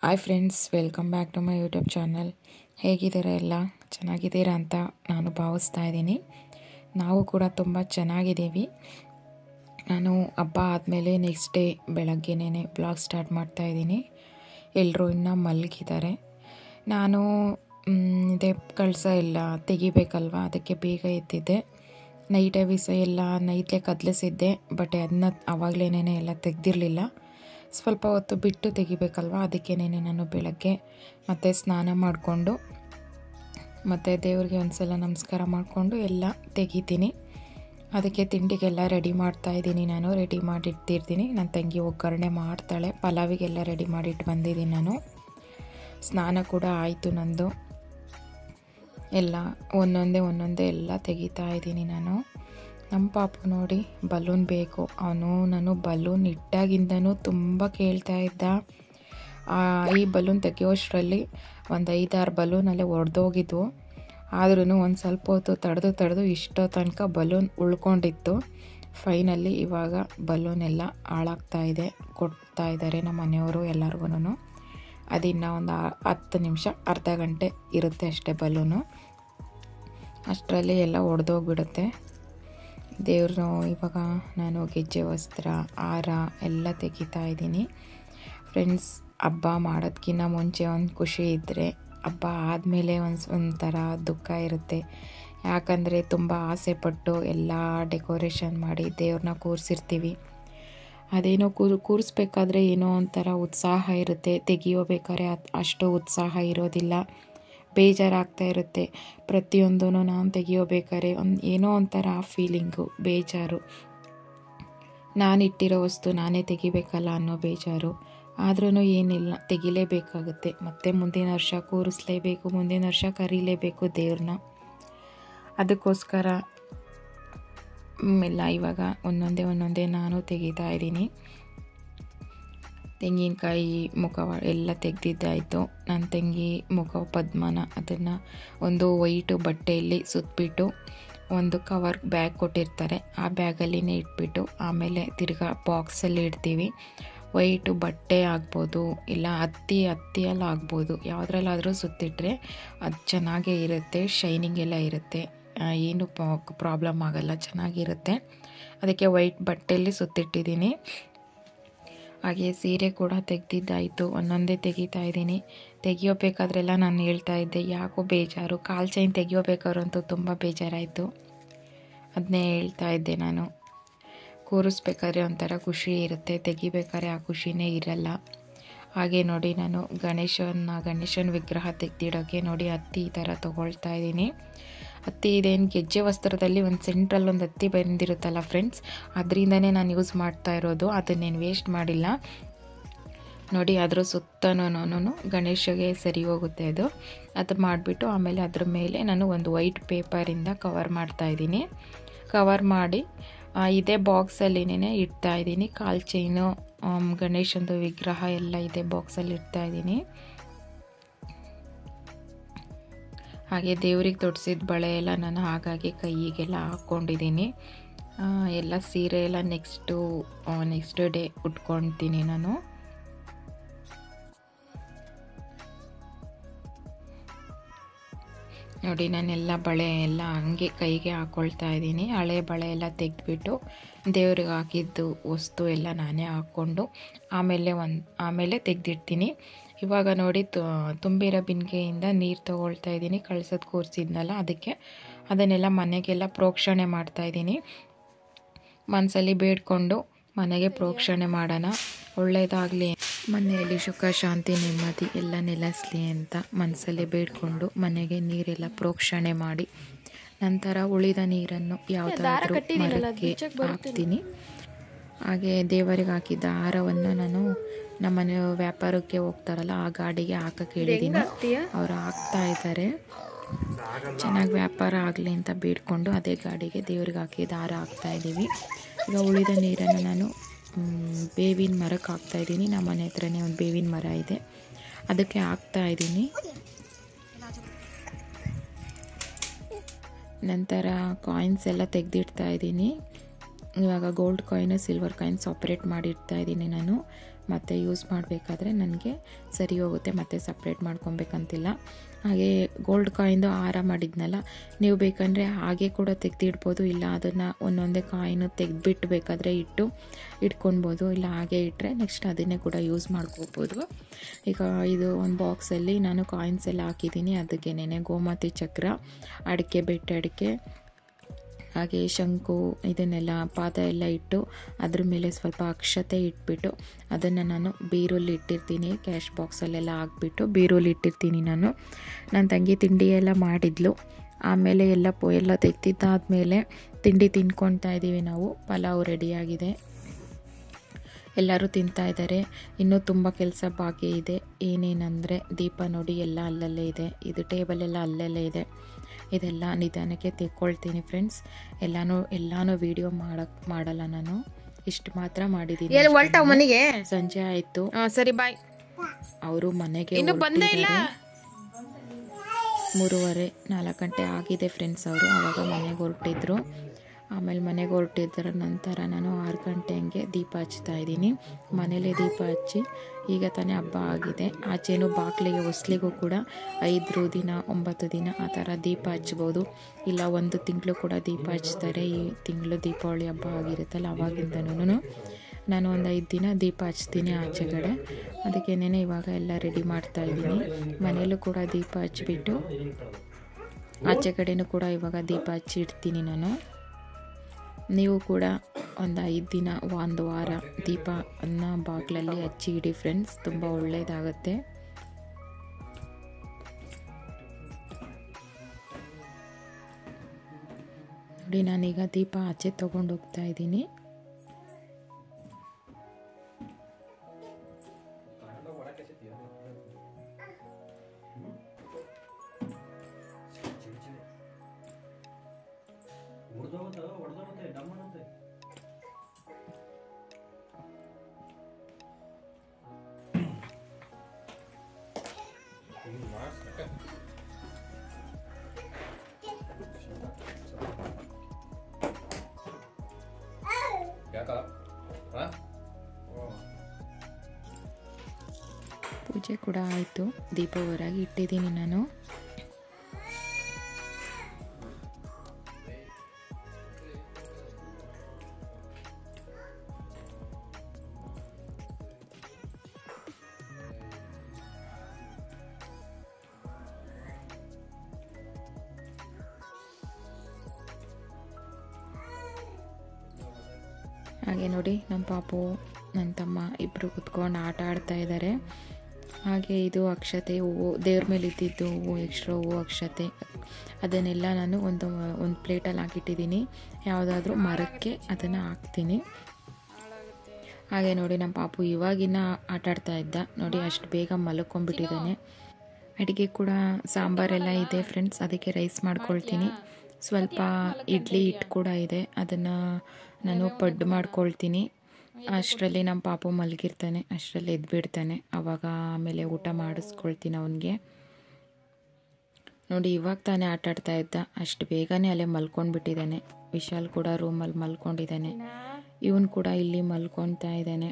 Hi friends welcome back to my YouTube channel ಹೇಗಿದ್ದೀರಾ ಎಲ್ಲ ಚೆನ್ನಾಗಿದ್ದೀರಾ ಅಂತ ನಾನು ಭಾವಿಸ್ತಾ ಇದ್ದೀನಿ ನಾವು ಕೂಡ ತುಂಬ ಚೆನ್ನಾಗಿದ್ದೀವಿ ನಾನು ಹಬ್ಬ ಆದಮೇಲೆ ನೆಕ್ಸ್ಟ್ ಡೇ ಬೆಳಗ್ಗೆನೇ ಬ್ಲಾಗ್ ಸ್ಟಾರ್ಟ್ ಮಾಡ್ತಾ ಇದ್ದೀನಿ ಎಲ್ಲರೂ ಇನ್ನೂ ಮಲಗಿದ್ದಾರೆ ನಾನು ಮ್, ಇದೇ ಕಳಸ ಎಲ್ಲ ತೆಗಿಬೇಕಲ್ವ ಅದಕ್ಕೆ ಬೇಗ ಎದ್ದಿದ್ದೆ ನೈಟೇ ಬಿಸ ಎಲ್ಲ ನೈಟ್ಲೆ ಕದಲಿಸಿದ್ದೆ ಬಟ್ ಅದನ್ನ ಆವಾಗಲೇನೇ ಎಲ್ಲ ತೆಗ್ದಿರಲಿಲ್ಲ ಸ್ವಲ್ಪ ಹೊತ್ತು ಬಿಟ್ಟು ತೆಗಿಬೇಕಲ್ವ ಅದಕ್ಕೇನೆ ನಾನು ಬೆಳಗ್ಗೆ ಮತ್ತೆ ಸ್ನಾನ ಮಾಡಿಕೊಂಡು ಮತ್ತು ದೇವ್ರಿಗೆ ಒಂದ್ಸಲ ನಮಸ್ಕಾರ ಮಾಡಿಕೊಂಡು ಎಲ್ಲ ತೆಗಿತೀನಿ ಅದಕ್ಕೆ ತಿಂಡಿಗೆಲ್ಲ ರೆಡಿ ಮಾಡ್ತಾ ಇದ್ದೀನಿ ನಾನು ರೆಡಿ ಮಾಡಿಟ್ಟಿರ್ತೀನಿ ನನ್ನ ತಂಗಿ ಒಗ್ಗರಣೆ ಮಾಡ್ತಾಳೆ ಪಲಾವಿಗೆಲ್ಲ ರೆಡಿ ಮಾಡಿಟ್ಟು ಬಂದಿದ್ದೀನಿ ನಾನು ಸ್ನಾನ ಕೂಡ ಆಯಿತು ನಂದು ಎಲ್ಲ ಒಂದೊಂದೇ ಒಂದೊಂದೇ ಎಲ್ಲ ತೆಗಿತಾ ಇದ್ದೀನಿ ನಾನು ನಮ್ಮ ಪಾಪು ನೋಡಿ ಬಲೂನ್ ಬೇಕು ಅವನು ನಾನು ಬಲೂನ್ ಇಟ್ಟಾಗಿಂದನೂ ತುಂಬ ಕೇಳ್ತಾ ಇದ್ದ ಆ, ಈ ಬಲೂನ್ ತೆಗಿಯೋಷ್ಟರಲ್ಲಿ ಒಂದು ಐದಾರು ಬಲೂನಲ್ಲೇ ಒಡೆದೋಗಿದ್ವು ಆದ್ರೂ ಒಂದು ಸ್ವಲ್ಪ ಹೊತ್ತು ತಡೆದು ತಡೆದು ಇಷ್ಟೋ ತನಕ ಬಲೂನ್ ಉಳ್ಕೊಂಡಿತ್ತು ಫೈನಲ್ಲಿ ಇವಾಗ ಬಲೂನ್ ಎಲ್ಲ ಹಾಳಾಗ್ತಾ ಇದೆ ಕೊಡ್ತಾ ಇದ್ದಾರೆ ನಮ್ಮ ಮನೆಯವರು ಎಲ್ಲರಿಗೂ ಅದಿನ್ನು ಒಂದು ಆ- ಹತ್ತು ನಿಮಿಷ ಅರ್ಧ ಗಂಟೆ ಇರುತ್ತೆ ಅಷ್ಟೇ ಬಲೂನು ಅಷ್ಟರಲ್ಲಿ ಎಲ್ಲ ಒಡೆದೋಗ್ಬಿಡುತ್ತೆ ದೇವ್ರನ್ನು ಇವಾಗ ನಾನು ಗೆಜ್ಜೆ ವಸ್ತ್ರ ಹಾರ ಎಲ್ಲ ತೆಗಿತಾ ಇದ್ದೀನಿ ಫ್ರೆಂಡ್ಸ್ ಹಬ್ಬ ಮಾಡೋದಕ್ಕಿಂತ ಮುಂಚೆ ಒಂದು ಖುಷಿ ಇದ್ದರೆ ಹಬ್ಬ ಆದಮೇಲೆ ಒಂದು ಒಂಥರ ದುಃಖ ಇರುತ್ತೆ ಯಾಕಂದರೆ ತುಂಬ ಆಸೆ ಪಟ್ಟು ಎಲ್ಲ ಡೆಕೋರೇಷನ್ ಮಾಡಿ ದೇವ್ರನ್ನ ಕೂರಿಸಿರ್ತೀವಿ ಅದೇನೋ ಕೂರ್ ಕೂರಿಸ್ಬೇಕಾದ್ರೆ ಏನೋ ಒಂಥರ ಉತ್ಸಾಹ ಇರುತ್ತೆ ತೆಗಿಯೋಬೇಕಾದ್ರೆ ಅದ್- ಅಷ್ಟು ಉತ್ಸಾಹ ಇರೋದಿಲ್ಲ ಬೇಜಾರಾಗ್ತಾ ಇರುತ್ತೆ ಪ್ರತಿಯೊಂದೂ ನಾನು ತೆಗಿಯೋಬೇಕಾದ್ರೆ ಒಂದು ಏನೋ ಒಂಥರ ಫೀಲಿಂಗು ಬೇಜಾರು ನಾನು ಇಟ್ಟಿರೋ ವಸ್ತು ನಾನೇ ತೆಗಿಬೇಕಲ್ಲ ಅನ್ನೋ ಬೇಜಾರು ಆದ್ರೂ ಏನಿಲ್ಲ ತೆಗಿಲೇಬೇಕಾಗುತ್ತೆ ಮತ್ತೆ ಮುಂದಿನ ವರ್ಷ ಕೂರಿಸ್ಲೇಬೇಕು ಮುಂದಿನ ವರ್ಷ ಕರೀಲೇಬೇಕು ದೇವ್ರನ್ನ ಅದಕ್ಕೋಸ್ಕರ ಮ್, ಎಲ್ಲ ಇವಾಗ ಒಂದೊಂದೇ ಒಂದೊಂದೇ ನಾನು ತೆಗಿತಾ ಇದ್ದೀನಿ ತೆಂಗಿನಕಾಯಿ ಮುಖ ಎಲ್ಲ ತೆಗೆದಿದ್ದಾಯಿತು ನನ್ನ ತಂಗಿ ಮುಖ ಪದ್ಮನ ಅದನ್ನು ಒಂದು ವೈಟು ಬಟ್ಟೆಯಲ್ಲಿ ಸುತ್ತಬಿಟ್ಟು ಒಂದು ಕವರ್ ಬ್ಯಾಗ್ ಕೊಟ್ಟಿರ್ತಾರೆ ಆ ಬ್ಯಾಗಲ್ಲಿನೇ ಇಟ್ಬಿಟ್ಟು ಆಮೇಲೆ ತಿರ್ಗಾ ಬಾಕ್ಸಲ್ಲಿ ಇಡ್ತೀವಿ ವೈಟು ಬಟ್ಟೆ ಆಗ್ಬೋದು ಇಲ್ಲ ಹತ್ತಿ ಹತ್ತಿಯಲ್ಲಿ ಆಗ್ಬೋದು ಯಾವುದ್ರಲ್ಲಾದರೂ ಸುತ್ತಿಟ್ರೆ ಅದು ಚೆನ್ನಾಗೇ ಇರುತ್ತೆ ಶೈನಿಂಗ್ ಎಲ್ಲ ಇರುತ್ತೆ ಆ, ಏನು ಪ್ರಾಬ್ಲಮ್ ಆಗಲ್ಲ ಚೆನ್ನಾಗಿರುತ್ತೆ ಅದಕ್ಕೆ ವೈಟ್ ಬಟ್ಟೆಯಲ್ಲಿ ಸುತ್ತಿಟ್ಟಿದ್ದೀನಿ ಹಾಗೆ ಸೀರೆ ಕೂಡ ತೆಗ್ದಿದ್ದಾಯಿತು ಒಂದೊಂದೇ ತೆಗಿತಾ ಇದ್ದೀನಿ ತೆಗಿಯೋಬೇಕಾದ್ರೆಲ್ಲ ನಾನು ಹೇಳ್ತಾ ಇದ್ದೆ ಯಾಕೋ ಬೇಜಾರು ಕಾಲು ಚೈನ್ ತೆಗಿಯೋಬೇಕಾದ್ರಂತೂ ತುಂಬ ಬೇಜಾರಾಯಿತು ಅದನ್ನೇ ಹೇಳ್ತಾ ಇದ್ದೆ ನಾನು ಕೂರಿಸ್ಬೇಕಾದ್ರೆ ಒಂಥರ ಖುಷಿ ಇರುತ್ತೆ ತೆಗಿಬೇಕಾದ್ರೆ ಆ ಖುಷಿನೇ ಇರಲ್ಲ ಹಾಗೆ ನೋಡಿ ನಾನು ಗಣೇಶನ ಗಣೇಶನ ವಿಗ್ರಹ ತೆಗ್ದಿಡೋಕ್ಕೆ ನೋಡಿ ಹತ್ತಿ ಈ ಥರ ತೊಗೊಳ್ತಾ ಇದ್ದೀನಿ ಹತ್ತಿ ಇದೇನು ಗೆಜ್ಜೆ ವಸ್ತ್ರದಲ್ಲಿ ಒಂದು ಸೆಂಟ್ರಲ್ಲಿ ಒಂದು ಹತ್ತಿ ಬಂದಿರುತ್ತಲ್ಲ ಫ್ರೆಂಡ್ಸ್ ಅದರಿಂದನೇ ನಾನು ಯೂಸ್ ಮಾಡ್ತಾ ಇರೋದು ಅದನ್ನೇನು ವೇಸ್ಟ್ ಮಾಡಿಲ್ಲ ನೋಡಿ ಅದ್ರ ಸುತ್ತನೂ ಗಣೇಶಗೆ ಸರಿ ಹೋಗುತ್ತೆ ಅದು ಅದು ಮಾಡಿಬಿಟ್ಟು ಆಮೇಲೆ ಅದ್ರ ಮೇಲೆ ನಾನು ಒಂದು ವೈಟ್ ಪೇಪರಿಂದ ಕವರ್ ಮಾಡ್ತಾ ಇದ್ದೀನಿ ಕವರ್ ಮಾಡಿ ಆ, ಇದೇ ಬಾಕ್ಸಲ್ಲಿನೇ ಇಡ್ತಾ ಇದ್ದೀನಿ ಕಾಲು ಚೈನು ಗಣೇಶಂದು ವಿಗ್ರಹ ಎಲ್ಲ ಇದೆ ಬಾಕ್ಸಲ್ಲಿ ಇಡ್ತಾ ಇದ್ದೀನಿ ಹಾಗೆ ದೇವ್ರಿಗೆ ತೊಡ್ಸಿದ ಬಳೆ ಎಲ್ಲ ನಾನು ಹಾಗಾಗಿ ಕೈಯಿಗೆಲ್ಲ ಹಾಕ್ಕೊಂಡಿದ್ದೀನಿ ಆ, ಎಲ್ಲ ಸೀರೆ ಎಲ್ಲ ನೆಕ್ಸ್ಟು ನೆಕ್ಸ್ಟ್ ಡೇ ಉಟ್ಕೊಳ್ತೀನಿ ನಾನು ನೋಡಿ ನಾನೆಲ್ಲ ಬಳೆ ಎಲ್ಲ ಹಂಗೆ ಕೈಗೆ ಹಾಕ್ಕೊಳ್ತಾ ಇದ್ದೀನಿ ಹಳೆ ಬಳೆ ಎಲ್ಲ ತೆಗೆದ್ಬಿಟ್ಟು ದೇವ್ರಿಗೆ ಹಾಕಿದ್ದು ವಸ್ತು ಎಲ್ಲ ನಾನೇ ಹಾಕ್ಕೊಂಡು ಆಮೇಲೆ ಒಂದು ಆಮೇಲೆ ತೆಗೆದಿಡ್ತೀನಿ ಇವಾಗ ನೋಡಿ ತು- ತುಂಬಿರೋ ಬಿನ್ಗೆಯಿಂದ ನೀರು ತೊಗೊಳ್ತಾ ಇದ್ದೀನಿ ಕಳ್ಸೋದು ಕೂರಿಸಿದ್ನಲ್ಲ ಅದಕ್ಕೆ ಅದನ್ನೆಲ್ಲ ಮನೆಗೆಲ್ಲ ಪ್ರೋಕ್ಷಣೆ ಮಾಡ್ತಾ ಇದ್ದೀನಿ ಮನಸ್ಸಲ್ಲಿ ಬೇಡ್ಕೊಂಡು ಮನೆಗೆ ಪ್ರೋಕ್ಷಣೆ ಮಾಡೋಣ ಒಳ್ಳೆಯದಾಗಲಿ ಮನೆಯಲ್ಲಿ ಸುಖ ಶಾಂತಿ ನೆಮ್ಮದಿ ಎಲ್ಲ ನೆಲೆಸಲಿ ಅಂತ ಮನಸ್ಸಲ್ಲಿ ಬೇಡ್ಕೊಂಡು ಮನೆಗೆ ನೀರೆಲ್ಲ ಪ್ರೋಕ್ಷಣೆ ಮಾಡಿ ನಂತರ ಉಳಿದ ನೀರನ್ನು ಯಾವುದಾದ್ರೂ ಮರಕ್ಕೆ ಹಾಕ್ತೀನಿ ಹಾಗೆ ದೇವರಿಗೆ ಹಾಕಿದ್ದ ಹಾರವನ್ನು ನಾನು ನಮ್ಮನೆ ವ್ಯಾಪಾರಕ್ಕೆ ಹೋಗ್ತಾರಲ್ಲ ಆ ಗಾಡಿಗೆ ಹಾಕಕ್ಕೆ ಹೇಳಿದ್ದೀನಿ ಅವರು ಹಾಕ್ತಾ ಇದ್ದಾರೆ ಚೆನ್ನಾಗಿ ವ್ಯಾಪಾರ ಆಗಲಿ ಅಂತ ಬೇಡ್ಕೊಂಡು ಅದೇ ಗಾಡಿಗೆ ದೇವ್ರಿಗೆ ಹಾಕಿದ ಹಾರ ಹಾಕ್ತಾ ಇದ್ದೀವಿ ಈಗ ಉಳಿದ ನೀರನ್ನು ನಾನು ಮ್, ಬೇವಿನ ಮರಕ್ಕೆ ಹಾಕ್ತಾ ಇದ್ದೀನಿ ನಮ್ಮ ಮನೆ ಹತ್ರನೇ ಒಂದು ಬೇವಿನ ಮರ ಇದೆ ಅದಕ್ಕೆ ಹಾಕ್ತಾ ಇದ್ದೀನಿ ನಂತರ ಕಾಯಿನ್ಸ್ ಎಲ್ಲ ತೆಗೆದಿಡ್ತಾ ಇದ್ದೀನಿ ಇವಾಗ ಗೋಲ್ಡ್ ಕಾಯಿನ್ ಸಿಲ್ವರ್ ಕಾಯಿನ್ ಸಪ್ರೇಟ್ ಮಾಡಿಡ್ತಾ ಇದ್ದೀನಿ ನಾನು ಮತ್ತು ಯೂಸ್ ಮಾಡಬೇಕಾದ್ರೆ ನನಗೆ ಸರಿ ಹೋಗುತ್ತೆ ಮತ್ತು ಸಪ್ರೇಟ್ ಮಾಡ್ಕೊಬೇಕಂತಿಲ್ಲ ಹಾಗೆ ಗೋಲ್ಡ್ ಕಾಯಿಂದು ಹಾರ ಮಾಡಿದ್ನಲ್ಲ ನೀವು ಬೇಕಂದರೆ ಹಾಗೆ ಕೂಡ ತೆಗೆದಿಡ್ಬೋದು ಇಲ್ಲ ಅದನ್ನು ಒಂದೊಂದೇ ಕಾಯಿನು ತೆಗೆದ್ಬಿಟ್ಟು ಬೇಕಾದರೆ ಇಟ್ಟು ಇಟ್ಕೊಳ್ಬೋದು ಇಲ್ಲ ಹಾಗೆ ಇಟ್ಟರೆ ನೆಕ್ಸ್ಟ್ ಅದನ್ನೇ ಕೂಡ ಯೂಸ್ ಮಾಡ್ಕೋಬೋದು ಈಗ ಇದು ಒಂದು ಬಾಕ್ಸಲ್ಲಿ ನಾನು ಕಾಯಿನ್ಸ್ ಎಲ್ಲ ಹಾಕಿದ್ದೀನಿ ಅದಕ್ಕೆ ನೆನೆ ಗೋಮಾತಿ ಚಕ್ರ ಅಡಿಕೆ ಬೆಟ್ಟ ಅಡಿಕೆ ಹಾಗೆ ಶಂಕು ಇದನ್ನೆಲ್ಲ ಪಾದ ಎಲ್ಲ ಇಟ್ಟು ಅದ್ರ ಮೇಲೆ ಸ್ವಲ್ಪ ಅಕ್ಷತೆ ಇಟ್ಬಿಟ್ಟು ಅದನ್ನು ನಾನು ಬೀರಲ್ಲಿ ಇಟ್ಟಿರ್ತೀನಿ ಕ್ಯಾಶ್ ಬಾಕ್ಸಲ್ಲೆಲ್ಲ ಹಾಕ್ಬಿಟ್ಟು ಬೀರಲ್ಲಿ ಇಟ್ಟಿರ್ತೀನಿ ನಾನು ನನ್ನ ತಂಗಿ ತಿಂಡಿ ಎಲ್ಲ ಮಾಡಿದ್ಲು ಆಮೇಲೆ ಎಲ್ಲ ಪೊ ಎಲ್ಲ ತೆಗ್ದಿದ್ದಾದಮೇಲೆ ತಿಂಡಿ ತಿನ್ಕೊತಾ ಇದ್ದೀವಿ ನಾವು ಪಲಾವ್ ರೆಡಿಯಾಗಿದೆ ಎಲ್ಲರೂ ತಿಂತಾ ಇದ್ದಾರೆ ಇನ್ನೂ ತುಂಬ ಕೆಲಸ ಬಾಕಿ ಇದೆ ಏನೇನಂದರೆ ದೀಪ ನೋಡಿ ಎಲ್ಲ ಅಲ್ಲಲ್ಲೇ ಇದೆ ಇದು ಟೇಬಲ್ ಎಲ್ಲ ಅಲ್ಲಲ್ಲೇ ಇದೆ ಇದೆಲ್ಲ ನಿಧಾನಕ್ಕೆ ತೆಕ್ಕೊಳ್ತೀನಿ ಫ್ರೆಂಡ್ಸ್ ಎಲ್ಲನೂ ಎಲ್ಲನೂ ವೀಡಿಯೋ ಮಾಡಕ್ ಮಾಡಲ್ಲ ನಾನು ಇಷ್ಟು ಮಾತ್ರ ಮಾಡಿದ್ದೀನಿ ಎಲ್ಲಿ ಹೊಲ್ಟಾವ್ ಮನೆಗೆ ಸಂಜೆ ಆಯಿತು ಹಾ, ಸರಿ ಬಾಯ್ ಅವರು ಮನೆಗೆ ಇನ್ನು ಬಂದೇ ಇಲ್ಲ ಹೊರ್ಟಿದ್ದಾರೆ. ಮೂರುವರೆ ನಾಲ್ಕು ಗಂಟೆ ಆಗಿದೆ ಫ್ರೆಂಡ್ಸ್ ಅವರು ಆವಾಗ ಮನೆಗೆ ಹೊರಟಿದ್ರು ಆಮೇಲೆ ಮನೆಗೆ ಹೊರಟಿದ್ದರ ನಂತರ ನಾನು ಆರು ಗಂಟೆ ಹಂಗೆ ದೀಪ ಹಚ್ತಾ ಇದ್ದೀನಿ ಮನೇಲೆ ದೀಪ ಹಚ್ಚಿ ಈಗ ತಾನೇ ಹಬ್ಬ ಆಗಿದೆ ಆಚೆನೂ ಬಾಗಿಲಿಗೆ ಹೊಸ್ಲಿಗೂ ಕೂಡ ಐದು ದಿನ ಒಂಬತ್ತು ದಿನ ಆ ಥರ ದೀಪ ಹಚ್ಬೋದು ಇಲ್ಲ ಒಂದು ತಿಂಗಳು ಕೂಡ ದೀಪ ಹಚ್ತಾರೆ ಈ ತಿಂಗಳು ದೀಪಾವಳಿ ಹಬ್ಬ ಆಗಿರುತ್ತಲ್ಲ ಅವಾಗಿಂದನೂ ನಾನು ಒಂದು ಐದು ದಿನ ದೀಪ ಹಚ್ತೀನಿ ಆಚೆಗಡೆ ಅದಕ್ಕೇನೆ ಇವಾಗ ಎಲ್ಲ ರೆಡಿ ಮಾಡ್ತಾ ಇದ್ದೀನಿ ಮನೇಲೂ ಕೂಡ ದೀಪ ಹಚ್ಬಿಟ್ಟು ಆಚೆ ಕಡೆನೂ ಕೂಡ ಇವಾಗ ದೀಪ ಹಚ್ಚಿ ಇಡ್ತೀನಿ ನಾನು ನೀವು ಕೂಡ ಒಂದು ಐದು ದಿನ ಒಂದು ವಾರ ದೀಪ ಅನ್ನ ಬಾಗಿಲಲ್ಲಿ ಹಚ್ಚಿ ಇಡಿ ಫ್ರೆಂಡ್ಸ್ ತುಂಬ ಒಳ್ಳೆಯದಾಗತ್ತೆ ನೋಡಿ ನಾನೀಗ ದೀಪ ಆಚೆ ತೊಗೊಂಡು ಹೋಗ್ತಾ ಇದ್ದೀನಿ ಯಾಕ ಪೂಜೆ ಕೂಡ ಆಯಿತು ದೀಪ ಹೊರಗೆ ಇಟ್ಟಿದ್ದೀನಿ ನಾನು ಹಾಗೆ ನೋಡಿ ನಮ್ಮ ಪಾಪು ನನ್ನ ತಮ್ಮ ಇಬ್ಬರು ಕುತ್ಕೊಂಡು ಆಟ ಆಡ್ತಾ ಇದ್ದಾರೆ ಹಾಗೆ ಇದು ಅಕ್ಷತೆ ಹೂವು ದೇವ್ರ ಮೇಲೆ ಇದ್ದಿದ್ದು ಹೂವು ಎಕ್ಸ್ಟ್ರಾ ಹೂವು ಅಕ್ಷತೆ ಅದನ್ನೆಲ್ಲ ನಾನು ಒಂದು ಒಂದು ಪ್ಲೇಟಲ್ಲಿ ಹಾಕಿಟ್ಟಿದ್ದೀನಿ ಯಾವುದಾದ್ರೂ ಮರಕ್ಕೆ ಅದನ್ನು ಹಾಕ್ತೀನಿ ಹಾಗೆ ನೋಡಿ ನಮ್ಮ ಪಾಪು ಇವಾಗಿನ ಆಟ ಆಡ್ತಾ ಇದ್ದ ನೋಡಿ ಅಷ್ಟು ಬೇಗ ಮಲ್ಕೊಂಡ್ಬಿಟ್ಟಿದ್ದಾನೆ ಅಡುಗೆ ಕೂಡ ಸಾಂಬಾರೆಲ್ಲ ಇದೆ ಫ್ರೆಂಡ್ಸ್ ಅದಕ್ಕೆ ರೈಸ್ ಮಾಡ್ಕೊಳ್ತೀನಿ ಸ್ವಲ್ಪ ಇಡ್ಲಿ ಹಿಟ್ಟು ಕೂಡ ಇದೆ ಅದನ್ನು ನಾನು ಪಡ್ಡು ಮಾಡ್ಕೊಳ್ತೀನಿ ಅಷ್ಟರಲ್ಲಿ ನಮ್ಮ ಪಾಪು ಮಲಗಿರ್ತಾನೆ ಅಷ್ಟರಲ್ಲಿ ಎದ್ಬಿಡ್ತಾನೆ ಆವಾಗ ಆಮೇಲೆ ಊಟ ಮಾಡಿಸ್ಕೊಳ್ತೀನಿ ಅವನಿಗೆ ನೋಡಿ ಇವಾಗ ತಾನೇ ಆಟ ಆಡ್ತಾ ಇದ್ದ ಅಷ್ಟು ಬೇಗನೆ ಅಲ್ಲೇ ಮಲ್ಕೊಂಡ್ಬಿಟ್ಟಿದ್ದಾನೆ ವಿಶಾಲ್ ಕೂಡ ರೂಮಲ್ಲಿ ಮಲ್ಕೊಂಡಿದ್ದಾನೆ ಇವನು ಕೂಡ ಇಲ್ಲಿ ಮಲ್ಕೊತಾ ಇದ್ದಾನೆ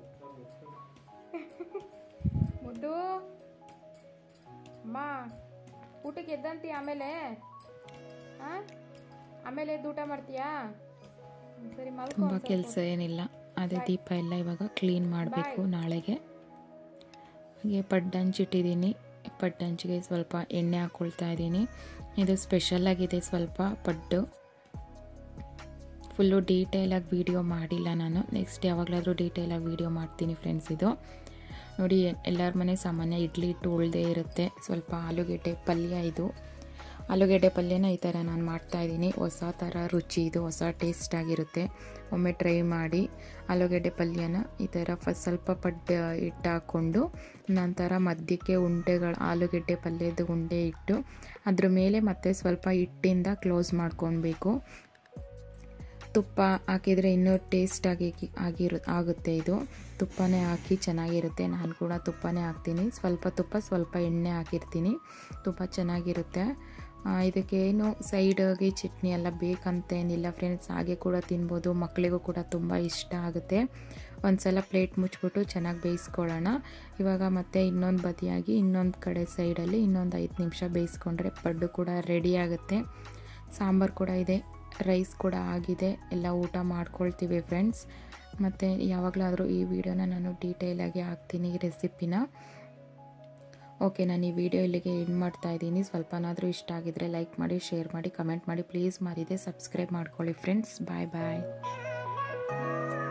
ಮುದ್ದು ಅಮ್ಮ ಊಟಕ್ಕೆ ಎದ್ದಂತಿ ಆಮೇಲೆ ಆ? ಆಮೇಲೆ ಎದ್ದು ಊಟ ಮಾಡ್ತೀಯಾ ಹ್ಮ್, ಸರಿ ಮಲ್ಕೊ ತುಂಬ ಕೆಲಸ ಏನಿಲ್ಲ ಅದೇ ದೀಪ ಎಲ್ಲ ಇವಾಗ ಕ್ಲೀನ್ ಮಾಡಬೇಕು ನಾಳೆಗೆ ಹಾಗೆ ಪಡ್ಡಂಚಿಟ್ಟಿದ್ದೀನಿ ಪಡ್ಡಂಚಿಗೆ ಸ್ವಲ್ಪ ಎಣ್ಣೆ ಹಾಕ್ಕೊಳ್ತಾ ಇದ್ದೀನಿ ಇದು ಸ್ಪೆಷಲಾಗಿದೆ ಸ್ವಲ್ಪ ಪಡ್ಡು ಫುಲ್ಲು ಡೀಟೇಲಾಗಿ ವೀಡಿಯೋ ಮಾಡಿಲ್ಲ ನಾನು ನೆಕ್ಸ್ಟ್ ಯಾವಾಗಲಾದರೂ ಡೀಟೇಲಾಗಿ ವೀಡಿಯೋ ಮಾಡ್ತೀನಿ ಫ್ರೆಂಡ್ಸ್ ಇದು ನೋಡಿ ಎಲ್ಲರ ಮನೆ ಸಾಮಾನ್ಯ ಇಡ್ಲಿ ಹಿಟ್ಟು ಉಳ್ದೇ ಇರುತ್ತೆ ಸ್ವಲ್ಪ ಆಲೂಗೆಡ್ಡೆ ಪಲ್ಯ ಇದು ಆಲೂಗೆಡ್ಡೆ ಪಲ್ಯನ ಈ ಥರ ನಾನು ಮಾಡ್ತಾಯಿದ್ದೀನಿ ಹೊಸ ಥರ ರುಚಿ ಇದು ಹೊಸ ಟೇಸ್ಟ್ ಆಗಿರುತ್ತೆ ಒಮ್ಮೆ ಟ್ರೈ ಮಾಡಿ ಆಲೂಗೆಡ್ಡೆ ಪಲ್ಯನ ಈ ಥರ ಫಸ್ಟ್ ಸ್ವಲ್ಪ ಪಡ್ಡು ಹಿಟ್ಟು ಹಾಕ್ಕೊಂಡು ನಂತರ ಮಧ್ಯಕ್ಕೆ ಉಂಡೆಗಳು ಆಲೂಗೆಡ್ಡೆ ಪಲ್ಯದ ಉಂಡೆ ಇಟ್ಟು ಅದ್ರ ಮೇಲೆ ಮತ್ತೆ ಸ್ವಲ್ಪ ಹಿಟ್ಟಿಂದ ಕ್ಲೋಸ್ ಮಾಡ್ಕೊಳ್ಬೇಕು ತುಪ್ಪ ಹಾಕಿದರೆ ಇನ್ನೂ ಟೇಸ್ಟಾಗಿ ಆಗಿರು ಆಗುತ್ತೆ ಇದು ತುಪ್ಪನೇ ಹಾಕಿ ಚೆನ್ನಾಗಿರುತ್ತೆ ನಾನು ಕೂಡ ತುಪ್ಪನೇ ಹಾಕ್ತೀನಿ ಸ್ವಲ್ಪ ತುಪ್ಪ ಸ್ವಲ್ಪ ಎಣ್ಣೆ ಹಾಕಿರ್ತೀನಿ ತುಪ್ಪ ಚೆನ್ನಾಗಿರುತ್ತೆ ಆ, ಇದಕ್ಕೇನು ಸೈಡಾಗಿ ಚಟ್ನಿ ಎಲ್ಲ ಬೇಕಂತೇನಿಲ್ಲ ಫ್ರೆಂಡ್ಸ್ ಹಾಗೆ ಕೂಡ ತಿನ್ಬೋದು ಮಕ್ಕಳಿಗೂ ಕೂಡ ತುಂಬ ಇಷ್ಟ ಆಗುತ್ತೆ ಒಂದು ಸಲ ಪ್ಲೇಟ್ ಮುಚ್ಚಿಬಿಟ್ಟು ಚೆನ್ನಾಗಿ ಬೇಯಿಸ್ಕೊಳ್ಳೋಣ ಇವಾಗ ಮತ್ತೆ ಇನ್ನೊಂದು ಬದಿಯಾಗಿ ಇನ್ನೊಂದು ಕಡೆ ಸೈಡಲ್ಲಿ ಇನ್ನೊಂದು ಐದು ನಿಮಿಷ ಬೇಯಿಸ್ಕೊಂಡ್ರೆ ಪಡ್ಡು ಕೂಡ ರೆಡಿ ಆಗುತ್ತೆ ಸಾಂಬಾರು ಕೂಡ ಇದೆ ರೈಸ್ ಕೂಡ ಆಗಿದೆ ಎಲ್ಲ ಊಟ ಮಾಡ್ಕೊಳ್ತೀವಿ ಫ್ರೆಂಡ್ಸ್ ಮತ್ತು ಯಾವಾಗಲಾದರೂ ಈ ವಿಡಿಯೋನ ನಾನು ಡೀಟೇಲಾಗಿ ಹಾಕ್ತೀನಿ ಈ ರೆಸಿಪಿನ ಓಕೆ ನಾನು ಈ ವಿಡಿಯೋ ಇಲ್ಲಿಗೆ ಎಂಡ್ ಮಾಡ್ತಾ ಇದ್ದೀನಿ ಸ್ವಲ್ಪನಾದರೂ ಇಷ್ಟ ಆಗಿದ್ರೆ ಲೈಕ್ ಮಾಡಿ ಶೇರ್ ಮಾಡಿ ಕಮೆಂಟ್ ಮಾಡಿ ಪ್ಲೀಸ್ ಮರಿದೆ ಸಬ್ಸ್ಕ್ರೈಬ್ ಮಾಡ್ಕೊಳ್ಳಿ ಫ್ರೆಂಡ್ಸ್ ಬಾಯ್ ಬಾಯ್